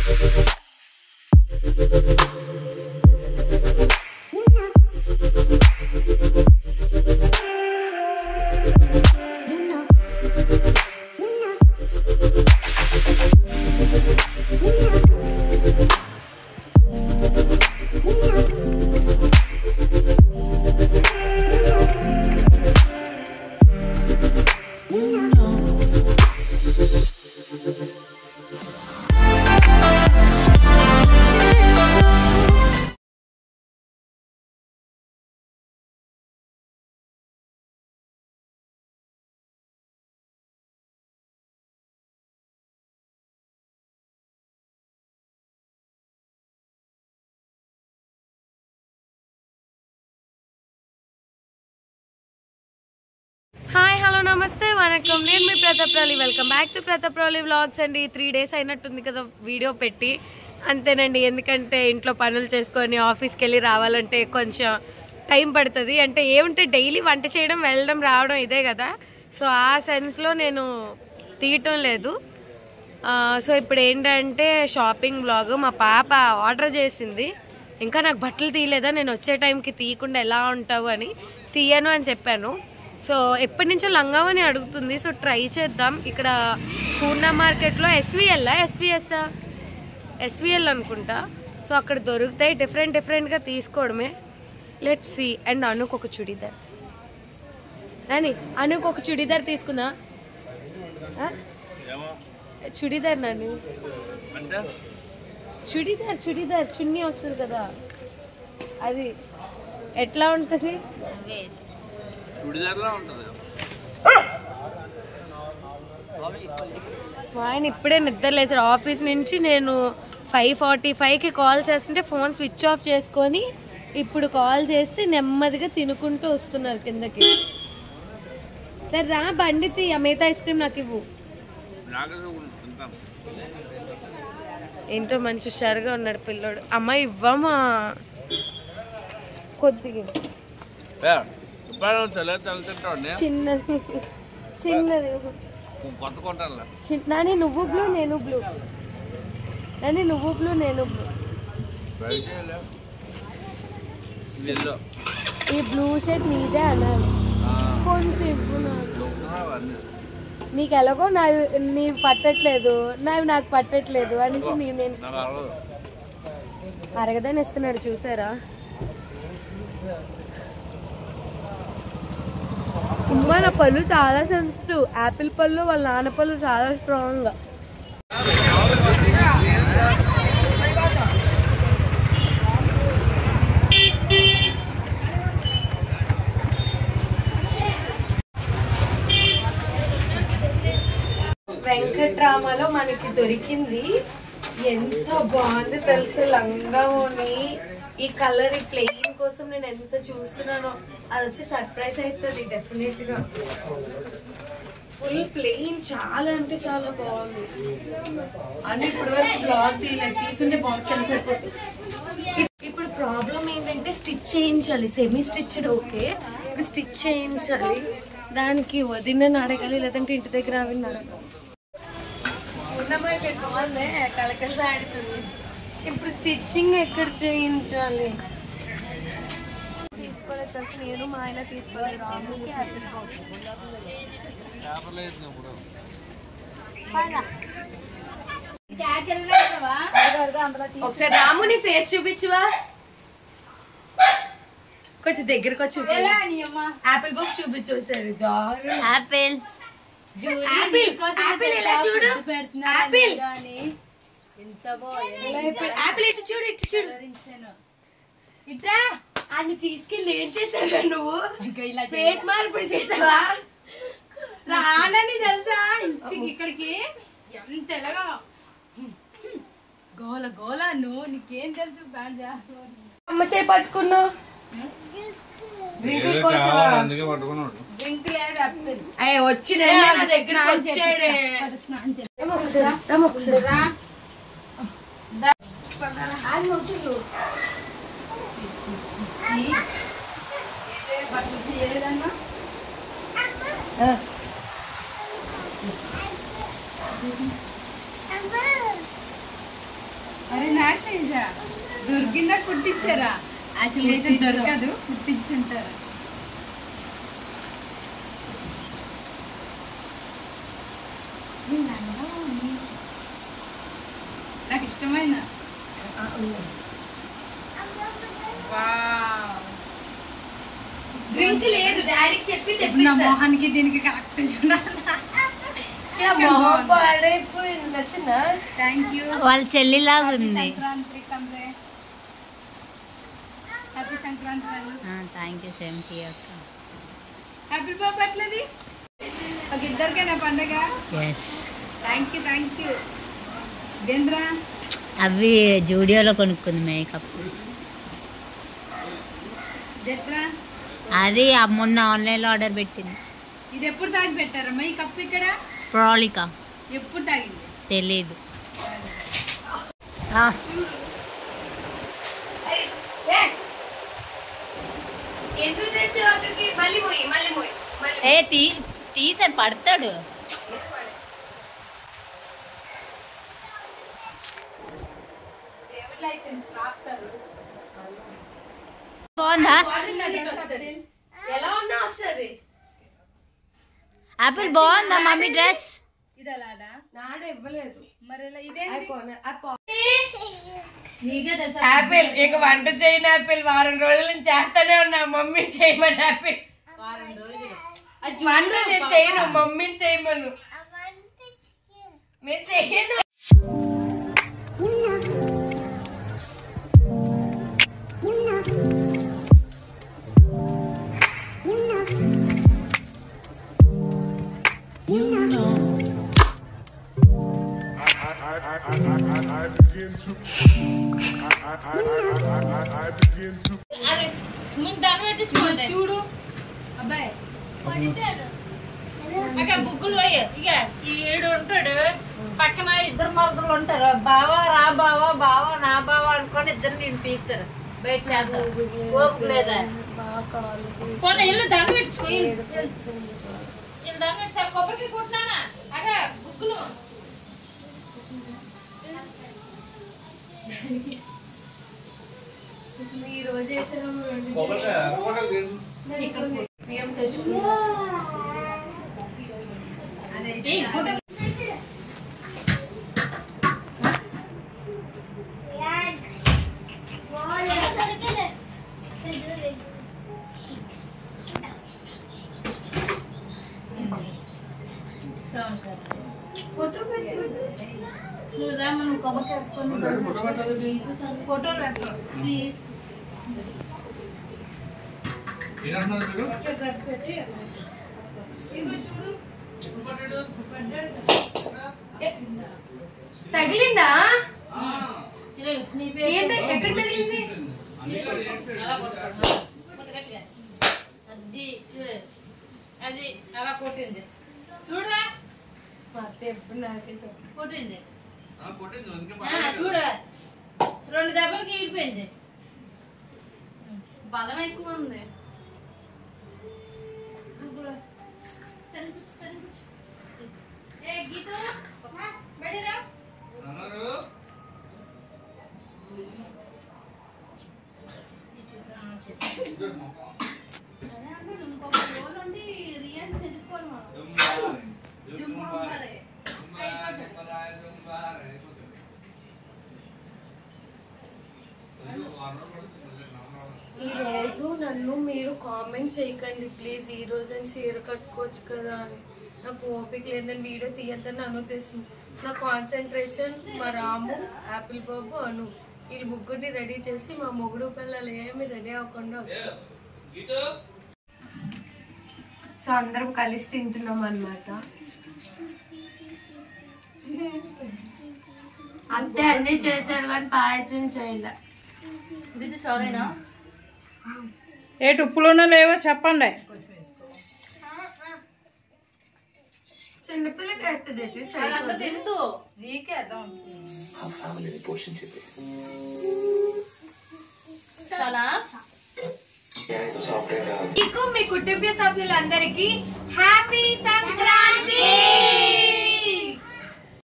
Hi hello నమస్తే వణకం నేను మీ ప్రతాప్రాలి వెల్కమ్ బ్యాక్ టు ప్రతాప్రాలి వ్లాగ్స్ అండి త్రీ డేస్ అయినట్టుంది కదా వీడియో పెట్టి అంతేనండి ఎందుకంటే ఇంట్లో పనులు చేసుకొని ఆఫీస్కి వెళ్ళి రావాలంటే కొంచెం టైం పడుతుంది అంటే ఏముంటే డైలీ వంట చేయడం వెళ్ళడం రావడం ఇదే కదా సో ఆ సెన్స్లో నేను తీయటం లేదు ఆ, సో ఇప్పుడు ఏంటంటే షాపింగ్ బ్లాగ్ మా పాప ఆర్డర్ చేసింది ఇంకా నాకు బట్టలు తీయలేదా నేను వచ్చే టైంకి తీయకుండా ఎలా ఉంటావు అని తీయను అని చెప్పాను సో ఎప్పటి నుంచో లంగావని అడుగుతుంది సో ట్రై చేద్దాం ఇక్కడ పూర్ణ మార్కెట్లో ఎస్విఎల్ ఎస్విఎస్ ఎస్విఎల్ అనుకుంటా సో అక్కడ దొరుకుతాయి డిఫరెంట్ డిఫరెంట్గా తీసుకోవడమే లెట్ సి అండ్ అనుకు ఒక చుడిదార్ నాని అనుకు ఒక చుడిదార్ తీసుకుందా ఆ? చుడిదార్ నాని చుడిదార్ చుడిదార్ చున్నీ వస్తుంది కదా అది ఎట్లా ఉంటుంది చుడిదార్లా ఉంటుంది మా ఆయన ఇప్పుడే నిద్ర లేచాడు ఆఫీస్ నుంచి నేను ఫైవ్ ఫార్టీ ఫైవ్కి కాల్ చేస్తుంటే ఫోన్ స్విచ్ ఆఫ్ చేసుకొని ఇప్పుడు కాల్ చేస్తే నెమ్మదిగా తినుకుంటూ వస్తున్నారు కిందకి సరే రా బండి తీ మిగతా ఐస్ క్రీమ్ నాకు ఇవ్వు నాకు తింటాను ఏంటో మంచి హుషారుగా ఉన్నాడు పిల్లోడు అమ్మ ఇవ్వమా కొద్దిగా ఇప్పుడు తెల్ల తెల్ల తింటాండి చిన్నది చిన్నది కొత్త కొంటాను నాని నువ్వు బ్లూ నేను బ్లూ నాని నువ్వు బ్లూ నేను బ్లూ ట్రై చేయలే ఇల్లు ఈ బ్లూ షర్ట్ నీదే అనాలి కొంచెం ఇవ్వు నాకు దొరుకుతున్నావు అన్నీ నీకు ఎలాగో నా నీవు పట్టట్లేదు నావి నాకు పట్టట్లేదు అని నీ- నేను నాకు అరవదు అరగదని ఇస్తున్నాడు చూసారా అమ్మా నా పళ్ళు చాలా సెన్సిటివ్ యాపిల్ పళ్ళు వాళ్ళ నాన్న పళ్ళు చాలా స్ట్రాంగ్ వెంకట్రామలో మనకి దొరికింది ఎంత బాగుంది తెలుసు లంగావోని ఈ కలర్ ఈ ప్లెయిన్ కోసం నేను ఎంత చూస్తున్నానో అది వచ్చి సర్ప్రైజ్ అవుతుంది డెఫినెట్ గా ఫుల్ ప్లెయిన్ చాలా అంటే చాలా బాగుంది అని ఇప్పుడు వరకు బ్లాగ్ తీయలేదు తీసుంటే బాగా కనిపిపోతుంది ఇప్- ఇప్పుడు ప్రాబ్లం ఏంటంటే స్టిచ్ చేయించాలి సెమీ స్టిచ్డ్ ఓకే ఇప్పుడు స్టిచ్ చేయించాలి దానికి వదిన అడగాలి లేదంటే ఇంటి దగ్గర ఆవిడ అడగాలి ఉన్నమాట బాగుంది కలకల ఆడుతుంది ఇప్పుడు స్టిచ్చింగ్ ఎక్కడ చేయించాలి తీసుకోలేదు తెలుసు నేను మా ఆయన తీసుకోలేదు రాముకి పేపర్లో వేసిన ఇప్పుడు ఒకసారి రాముని ఫేస్ చూపించువా కొంచెం దగ్గరకు వచ్చి చూపి ఆపిల్ బుక్ చూపించు ఒకసారి దారుణం. ఆపిల్ ఆపిల్ ఆపిల్ ఇలా చూడు ఆపిల్ ఇలా ఇప్పుడు ఆపిల్ ఇటు చూడు ఇటు చూడు ఇట్రా అన్ని తీసుకెళ్ళి ఏం చేసావా నువ్వు ఫేస్ మార్పు చేసావా రానని తెలుసా ఇంటికి ఇక్కడికి ఎంత ఎలాగా గోల గోల నువ్వు నీకేం తెలుసు బాగా అమ్మ చేయి పట్టుకున్నావు డ్రింక్ కోసమా అందుకే పట్టుకున్నాడు డ్రింక్ లేదు అప్పిల్ అయ్య వచ్చిన నా దగ్గర వచ్చాడే స్నానం చేయి. రామ ఒకసారి రామ ఒకసారి రా. ఆయన వద్దు. చి. బట్టలు తీయలేదన్నా ఆ. అరే నా సైజా దొరికిందా కుట్టించారా యాక్చువల్లీ అయితే దొరకదు కుట్టించుంటారు నాకు ఇష్టమైన వావ్. డ్రింక్ లేదు డాడీకి చెప్పి నా మొహానికి దీనికి కరెక్ట్ పాడైపోయింది నచ్చిందా థ్యాంక్ యూ వాళ్ళ చెల్లిలాగా ఉంది సంక్రాంతి కమ్రే హ్యాపీ సంక్రాంతి వాళ్ళు థ్యాంక్ యూ సేమ్ టీ అక్క హ్యాపీ బాపట్లది ఒక ఇద్దరికైనా పండగ yes thank you thank you గేంద్రా అవి జూడియోలో కొనుక్కుంది మేకప్ జట్రా అది ఆ మొన్న ఆన్లైన్లో ఆర్డర్ పెట్టింది ఇది ఎప్పుడు తాగి పెట్టారమ్మా ఈ కప్పు ఇక్కడ ప్రాలికా ఎప్పుడు తాగింది తెలీదు ఎందుకు తెచ్చావు అక్కడికి మళ్ళీ పోయి మళ్ళీ పోయి మళ్ళీ ఏ తీ తీసే పడతాడు దేవుళ్ళు అయితే రాపుతారు బాగుందా ఎలా ఉన్నా వస్తుంది యాపిల్ బాగుందా మమ్మీ డ్రెస్ ఇది అలాడా నాడు ఇవ్వలేదు మరి ఇలా ఇదేంటి యాపిల్ ఇక వంట చేయని యాపిల్ వారం రోజుల నుంచి చేస్తానే ఉన్నా మమ్మీ చేయమని యాపిల్ వారం రోజులు అది వంట చూడు నేను పాప. చేయను మమ్మీని చేయమను నేను చేయను I begin to. I, I, I, I, I, I begin to. ఇదిగో చూడు అబ్బాయి అక్క గుగ్గులు పోయి ఇక ఈడు ఉంటాడు పక్కన ఇద్దరు మరుదులు ఉంటారు బావా రా బావా బావా నా బావా అనుకొని ఇద్దరు నేను పీకుతారు బయట చేద్దాం ఓపిక లేదా కొన్ని ఇల్లు దండ పెట్టుకో ఇల్లు ఇల్లు దండ పెట్టుకో కొబ్బరికి కొట్టినానా అక్క గుగ్గులు ఈ రోజు వేసాను కొబ్బరికాయ కొబ్బరికాయ బియ్యం తెచ్చుకున్నా అదే నువ్వు రా మనం కొబ్బరికాయ ఫోటో పెట్టదు ఫోటోలు పెట్టు ప్లీజ్ ఏంటంటున్నారు మీరు తగిలిందా నీ ఏంటి ఎక్కడ తగిలింది అది చూడు అది అలా కొట్టింది చూడరా మా అత్త ఎప్పుడు నాకే చెప్పు కొట్టింది ఆ, కొట్టేది అందుకే ఆ, బాగా చూడు రెండు దెబ్బలకి ఈడిపోయింది బలం ఎక్కువ ఉంది ఏ గీత బడిరా అన్నారు ఇంకొక రోజు ఉండి రియల్ తెలుసుకోవాలి మనం దుమ్మారే దుమ్మారే దుమ్మారే దుమ్మారే అయిపోతుంది అయ్యో, వారం రోజులు పడుతుంది. నమ్మడం. ఈ రోజు నన్ను మీరు కామెంట్ చేయకండి ప్లీజ్ ఈ రోజు అని చీర కట్టుకోవచ్చు కదా అని నాకు ఓపిక లేదని వీడియో తీయద్దని అనుమతిస్తుంది నా కాన్సన్ట్రేషన్ మా రాము యాపిల్ బాబు అను వీళ్ళు ముగ్గురిని రెడీ చేసి మా మొగుడు పిల్లలు ఏమి రెడీ అవ్వకుండా వచ్చాం సో అందరం కలిసి తింటున్నాం అన్నమాట అంతే అన్ని చేశారు కానీ పాయసం చేయలే సారీనా ఏటు ఉప్పులోనో లేవో చెప్పండి చిన్నపిల్లకి వేస్తుంది ఎటు అదంతా తిందు నీకే అర్థం చాలా మీకు మీ కుటుంబ సభ్యులందరికీ హ్యాపీ సంక్రాంతి